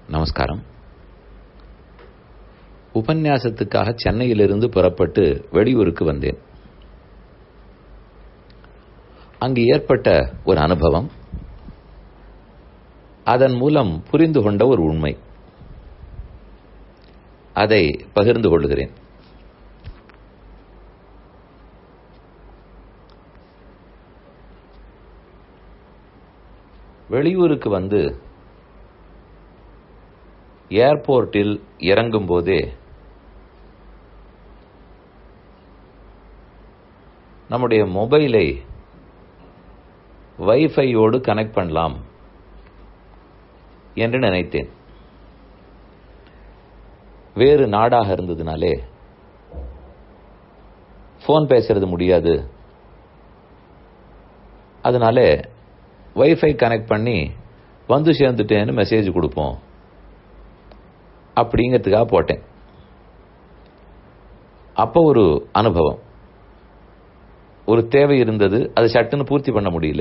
நமஸ்காரம் உபன்யாசத்துக்காக சென்னையிலிருந்து புறப்பட்டு வெளியூருக்கு வந்தேன் அங்கு ஏற்பட்ட ஒரு அனுபவம் அதன் மூலம் புரிந்து கொண்ட ஒரு உண்மை அதை பகிர்ந்து கொள்கிறேன் வெளியூருக்கு வந்து ஏர்போர்ட்டில் இறங்கும் போதே நம்முடைய மொபைலை வைஃபையோடு கனெக்ட் பண்ணலாம் என்று நினைத்தேன் வேறு நாடாக இருந்ததுனாலே ஃபோன் பேசுறது முடியாது அதனால வைஃபை கனெக்ட் பண்ணி வந்து சேர்ந்துட்டேன்னு மெசேஜ் கொடுப்போம் அப்படிங்கிறதுக்காக போட்டேன் அப்போ ஒரு அனுபவம் ஒரு தேவை இருந்தது அது சட்டுன்னு பூர்த்தி பண்ண முடியல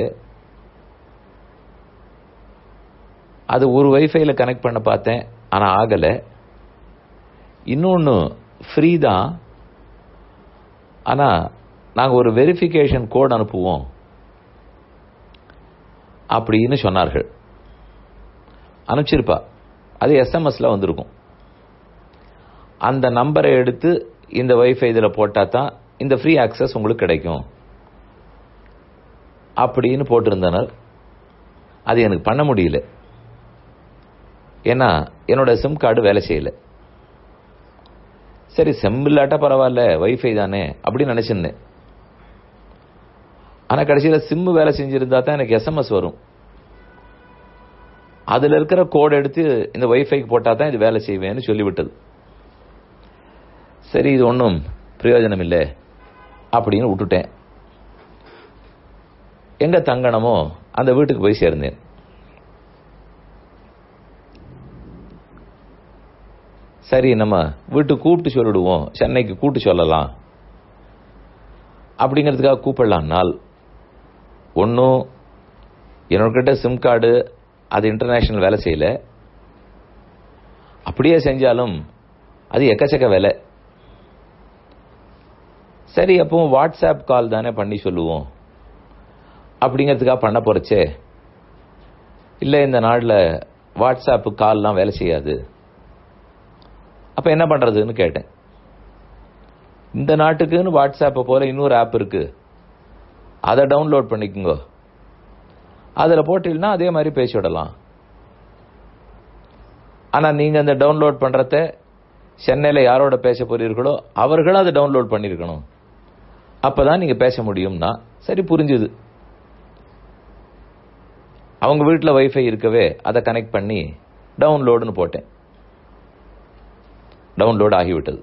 அது ஒரு வைஃபைல கனெக்ட் பண்ண பார்த்தேன் ஆனால் ஆகலை இன்னொன்று ஃப்ரீ தான் ஆனால் நாங்கள் ஒரு வெரிஃபிகேஷன் கோட் அனுப்புவோம் அப்படின்னு சொன்னார்கள் அனுப்பிச்சிருப்பா அது எஸ்எம்எஸ்ல வந்திருக்கும் அந்த நம்பரை எடுத்து இந்த வைஃபை இதில் போட்டால் தான் இந்த ஃப்ரீ ஆக்சஸ் உங்களுக்கு கிடைக்கும் அப்படின்னு போட்டிருந்தனர் அது எனக்கு பண்ண முடியல ஏன்னா என்னோட சிம் கார்டு வேலை செய்யல சரி செம் இல்லாட்டா பரவாயில்ல வைஃபை தானே அப்படின்னு நினைச்சிருந்தேன் ஆனா கடைசியில் சிம்மு வேலை செஞ்சிருந்தா தான் எனக்கு எஸ்எம்எஸ் வரும் அதுல இருக்கிற கோட் எடுத்து இந்த வைஃபைக்கு போட்டா தான் இது வேலை செய்வேன்னு சொல்லிவிட்டது சரி இது ஒன்றும் பிரயோஜனம் இல்லை அப்படின்னு விட்டுட்டேன் எங்க தங்கணமோ அந்த வீட்டுக்கு போய் சேர்ந்தேன் சரி நம்ம வீட்டுக்கு கூப்பிட்டு சொல்லிடுவோம் சென்னைக்கு கூப்பிட்டு சொல்லலாம் அப்படிங்கிறதுக்காக கூப்பிடலாம்னால் ஒன்றும் என்னோட சிம் கார்டு அது இன்டர்நேஷனல் வேலை செய்யல அப்படியே செஞ்சாலும் அது எக்கச்சக்க வேலை சரி அப்போ வாட்ஸ்அப் கால் தானே பண்ணி சொல்லுவோம் அப்படிங்கிறதுக்காக பண்ண போறச்சே இல்லை இந்த நாளில் வாட்ஸ்அப் கால்லாம் வேலை செய்யாது அப்போ என்ன பண்ணுறதுன்னு கேட்டேன் இந்த நாட்டுக்குன்னு வாட்ஸ்அப்பை போல இன்னொரு ஆப் இருக்கு அதை டவுன்லோட் பண்ணிக்கோங்க அதில் போட்டீங்கன்னா அதே மாதிரி பேசிவிடலாம் ஆனால் நீங்கள் அந்த டவுன்லோட் பண்ணுறத சென்னையில் யாரோட பேச போறீர்களோ அவர்களும் அதை டவுன்லோட் பண்ணியிருக்கணும் அப்போ தான் நீங்கள் பேச முடியும்னா சரி புரிஞ்சுது அவங்க வீட்டில் வைஃபை இருக்கவே அதை கனெக்ட் பண்ணி டவுன்லோடுன்னு போட்டேன் டவுன்லோட் ஆகிவிட்டது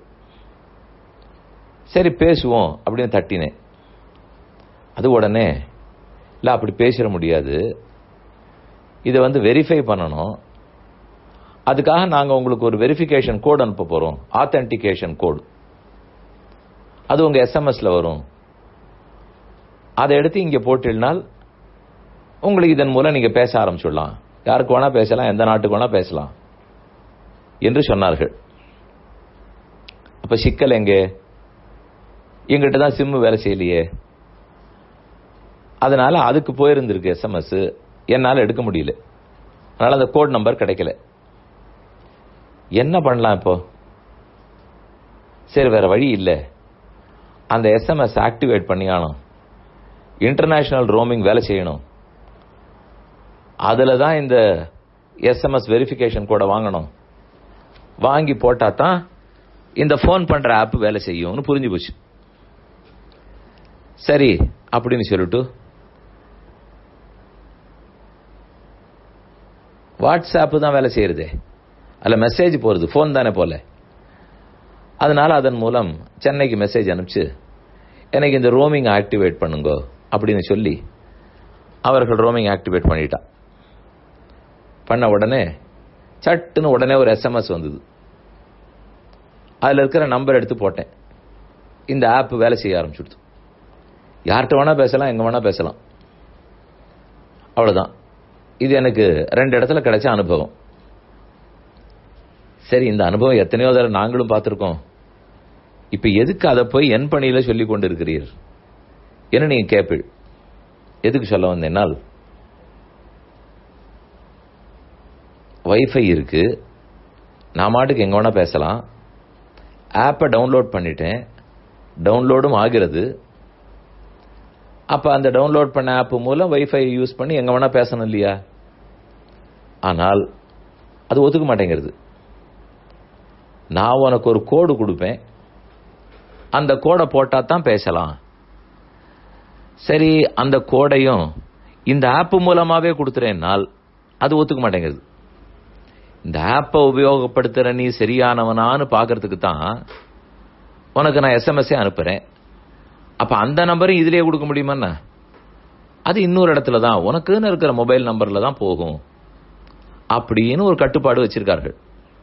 சரி பேசுவோம் அப்படின்னு தட்டினேன் அது உடனே இல்லை அப்படி பேசிட முடியாது இதை வந்து வெரிஃபை பண்ணணும் அதுக்காக நாங்கள் உங்களுக்கு ஒரு வெரிஃபிகேஷன் கோட் அனுப்ப போகிறோம் ஆத்தென்டிகேஷன் கோடு அது உங்கள் எஸ்எம்எஸ்ல வரும் அதை எடுத்து இங்கே போட்டினால் உங்களுக்கு இதன் மூலம் நீங்கள் பேச ஆரம்பிச்சுடலாம் யாருக்கு வேணா பேசலாம் எந்த நாட்டுக்கு வேணா பேசலாம் என்று சொன்னார்கள் அப்ப சிக்கல் எங்கே எங்கிட்ட தான் சிம்மு வேலை செய்யலையே அதனால அதுக்கு போயிருந்திருக்கு எஸ்எம்எஸ் என்னால் எடுக்க முடியல அதனால அந்த கோட் நம்பர் கிடைக்கல என்ன பண்ணலாம் இப்போ சரி வேற வழி இல்லை அந்த எஸ்எம்எஸ் ஆக்டிவேட் பண்ணியானும் இன்டர்நேஷனல் ரோமிங் வேலை செய்யணும் அதில் தான் இந்த எஸ்எம்எஸ் வெரிஃபிகேஷன் கூட வாங்கணும் வாங்கி போட்டா தான் இந்த ஃபோன் பண்ற ஆப் வேலை செய்யும்னு புரிஞ்சு போச்சு சரி அப்படின்னு சொல்லிட்டு வாட்ஸ்அப் தான் வேலை செய்யறதே அதில் மெசேஜ் போகிறது ஃபோன் தானே போல அதனால அதன் மூலம் சென்னைக்கு மெசேஜ் அனுப்பிச்சு எனக்கு இந்த ரோமிங் ஆக்டிவேட் பண்ணுங்க அப்படின்னு சொல்லி அவர்கள் ரோமிங் ஆக்டிவேட் பண்ணிட்டா பண்ண உடனே சட்டுன்னு உடனே ஒரு எஸ்எம்எஸ் வந்தது அதில் இருக்கிற நம்பர் எடுத்து போட்டேன் இந்த ஆப் வேலை செய்ய ஆரம்பிச்சுடுது யார்கிட்ட வேணா பேசலாம் எங்க வேணா பேசலாம் அவ்வளவுதான் இது எனக்கு ரெண்டு இடத்துல கிடைச்ச அனுபவம் சரி இந்த அனுபவம் எத்தனையோ தடவை நாங்களும் பார்த்திருக்கோம் இப்ப எதுக்கு அதை போய் என் பணியில சொல்லிக் கொண்டிருக்கிறீர் என்ன நீங்க கேப்பீள் எதுக்கு சொல்ல வந்தேன்னால் வைஃபை இருக்கு நான் மாட்டுக்கு எங்க வேணா பேசலாம் ஆப்பை டவுன்லோட் பண்ணிட்டேன் டவுன்லோடும் ஆகிறது அப்ப அந்த டவுன்லோட் பண்ண ஆப் மூலம் வைஃபை யூஸ் பண்ணி எங்க வேணா பேசணும் இல்லையா ஆனால் அது ஒத்துக்க மாட்டேங்கிறது நான் உனக்கு ஒரு கோடு கொடுப்பேன் அந்த கோடை போட்டா தான் பேசலாம் சரி அந்த கோடையும் இந்த ஆப் மூலமாவே கொடுத்துறேன்னால் அது ஒத்துக்க மாட்டேங்குது இந்த ஆப்பை உபயோகப்படுத்துற நீ சரியானவனான்னு பாக்குறதுக்கு தான் உனக்கு நான் எஸ்எம்எஸ்ஸே அனுப்புறேன் அப்ப அந்த நம்பரும் இதுலயே கொடுக்க முடியுமா அது இன்னொரு இடத்துல தான் உனக்குன்னு இருக்கிற மொபைல் நம்பர்ல தான் போகும் அப்படின்னு ஒரு கட்டுப்பாடு வச்சிருக்கார்கள்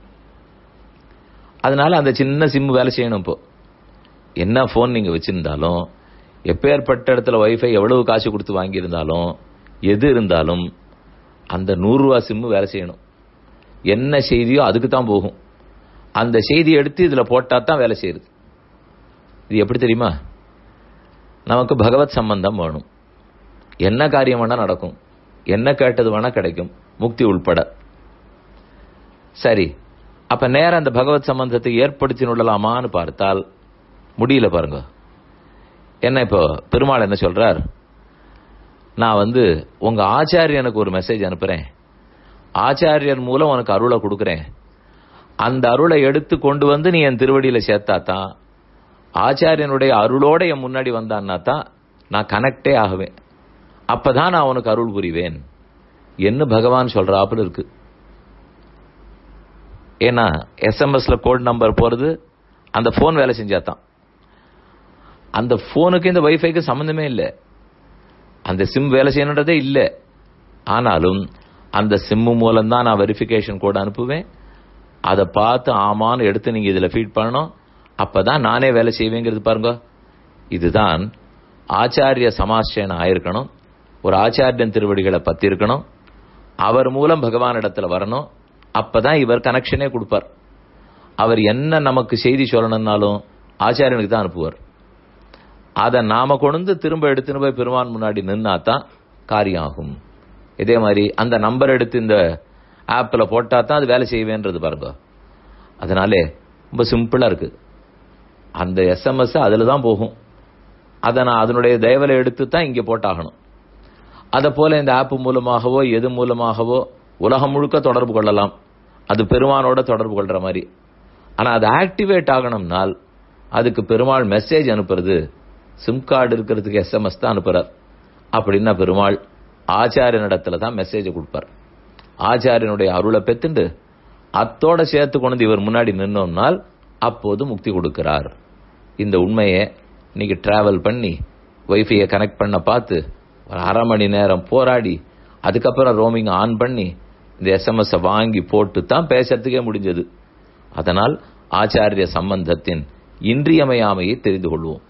அதனால அந்த சின்ன சிம் வேலை செய்யணும் இப்போ என்ன போன் நீங்க வச்சிருந்தாலும் எப்பேற்பட்ட இடத்துல வைஃபை எவ்வளவு காசு கொடுத்து வாங்கியிருந்தாலும் எது இருந்தாலும் அந்த நூறு ரூபா சிம்மு வேலை செய்யணும் என்ன செய்தியோ அதுக்கு தான் போகும் அந்த செய்தியை எடுத்து இதுல போட்டா தான் வேலை செய்யுது இது எப்படி தெரியுமா நமக்கு பகவத் சம்பந்தம் வேணும் என்ன காரியம் வேணா நடக்கும் என்ன கேட்டது வேணா கிடைக்கும் முக்தி உள்பட சரி அப்ப நேரம் அந்த பகவத் சம்பந்தத்தை ஏற்படுத்தி விடலாமான்னு பார்த்தால் முடியல பாருங்க என்ன இப்போ பெருமாள் என்ன சொல்றார் நான் வந்து உங்க ஆச்சாரியனுக்கு ஒரு மெசேஜ் அனுப்புறேன் ஆச்சாரியர் மூலம் உனக்கு அருளை கொடுக்குறேன் அந்த அருளை எடுத்து கொண்டு வந்து நீ என் திருவடியில சேர்த்தா தான் ஆச்சாரியனுடைய அருளோட என் முன்னாடி வந்தான்னா தான் நான் கனெக்டே ஆகுவேன் அப்பதான் நான் உனக்கு அருள் புரிவேன் என்ன பகவான் சொல்றாப்புல இருக்கு ஏன்னா எஸ்எம்எஸ்ல கோட் நம்பர் போறது அந்த போன் வேலை செஞ்சாதான் அந்த போனுக்கு இந்த வைஃபைக்கு சம்பந்தமே இல்லை அந்த சிம் வேலை செய்யணுன்றதே இல்லை ஆனாலும் அந்த சிம்மு மூலம் தான் நான் வெரிஃபிகேஷன் கோட் அனுப்புவேன் அதை பார்த்து ஆமான்னு எடுத்து நீங்க இதுல ஃபீட் பண்ணணும் அப்பதான் நானே வேலை செய்வேங்கிறது பாருங்க இதுதான் ஆச்சாரிய சமாசேன ஆயிருக்கணும் ஒரு ஆச்சாரியன் திருவடிகளை பத்தி இருக்கணும் அவர் மூலம் பகவான் இடத்துல வரணும் அப்பதான் இவர் கனெக்ஷனே கொடுப்பார் அவர் என்ன நமக்கு செய்தி சொல்லணும்னாலும் ஆச்சாரியனுக்கு தான் அனுப்புவார் அதை நாம கொண்டு திரும்ப எடுத்துன்னு போய் பெருமான் முன்னாடி நின்னா தான் காரியம் ஆகும் இதே மாதிரி அந்த நம்பர் எடுத்து இந்த ஆப்ல போட்டா தான் அது வேலை செய்வேன்றது பாருங்க அதனாலே ரொம்ப சிம்பிளா இருக்கு அந்த எஸ்எம்எஸ் அதுல தான் போகும் அதை நான் அதனுடைய தயவலை எடுத்து தான் இங்க போட்டாகணும் அதை போல இந்த ஆப் மூலமாகவோ எது மூலமாகவோ உலகம் முழுக்க தொடர்பு கொள்ளலாம் அது பெருமானோட தொடர்பு கொள்ற மாதிரி ஆனா அது ஆக்டிவேட் ஆகணும்னால் அதுக்கு பெருமாள் மெசேஜ் அனுப்புறது சிம் கார்டு இருக்கிறதுக்கு எஸ்எம்எஸ் தான் அனுப்புறார் அப்படின்னா பெருமாள் ஆச்சாரியனிடத்துல தான் மெசேஜ் கொடுப்பார் ஆச்சாரியனுடைய அருளை பெத்துண்டு அத்தோட சேர்த்து கொண்டு இவர் முன்னாடி நின்னோம்னால் அப்போது முக்தி கொடுக்கிறார் இந்த உண்மையை இன்னைக்கு டிராவல் பண்ணி வைஃபையை கனெக்ட் பண்ண பார்த்து ஒரு அரை மணி நேரம் போராடி அதுக்கப்புறம் ரோமிங் ஆன் பண்ணி இந்த எஸ்எம்எஸ் வாங்கி போட்டு தான் பேசுறதுக்கே முடிஞ்சது அதனால் ஆச்சாரிய சம்பந்தத்தின் இன்றியமையாமையை தெரிந்து கொள்வோம்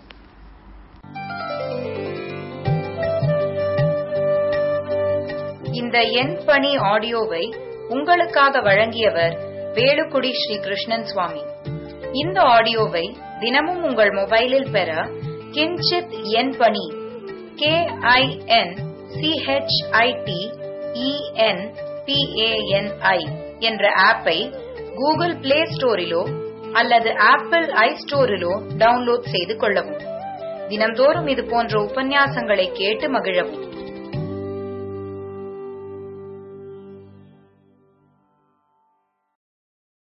இந்த என் பணி ஆடியோவை உங்களுக்காக வழங்கியவர் வேலுக்குடி ஸ்ரீ கிருஷ்ணன் சுவாமி இந்த ஆடியோவை தினமும் உங்கள் மொபைலில் பெற கிஞ்சித் என் பணி கே ஐ என் சிஹெச்ஐடி இஎன் பிஏஎன்ஐ என்ற ஆப்பை கூகுள் பிளே ஸ்டோரிலோ அல்லது ஆப்பிள் ஐ ஸ்டோரிலோ டவுன்லோட் செய்து கொள்ளவும் தினம்தோறும் இது போன்ற உபன்யாசங்களை கேட்டு மகிழவும்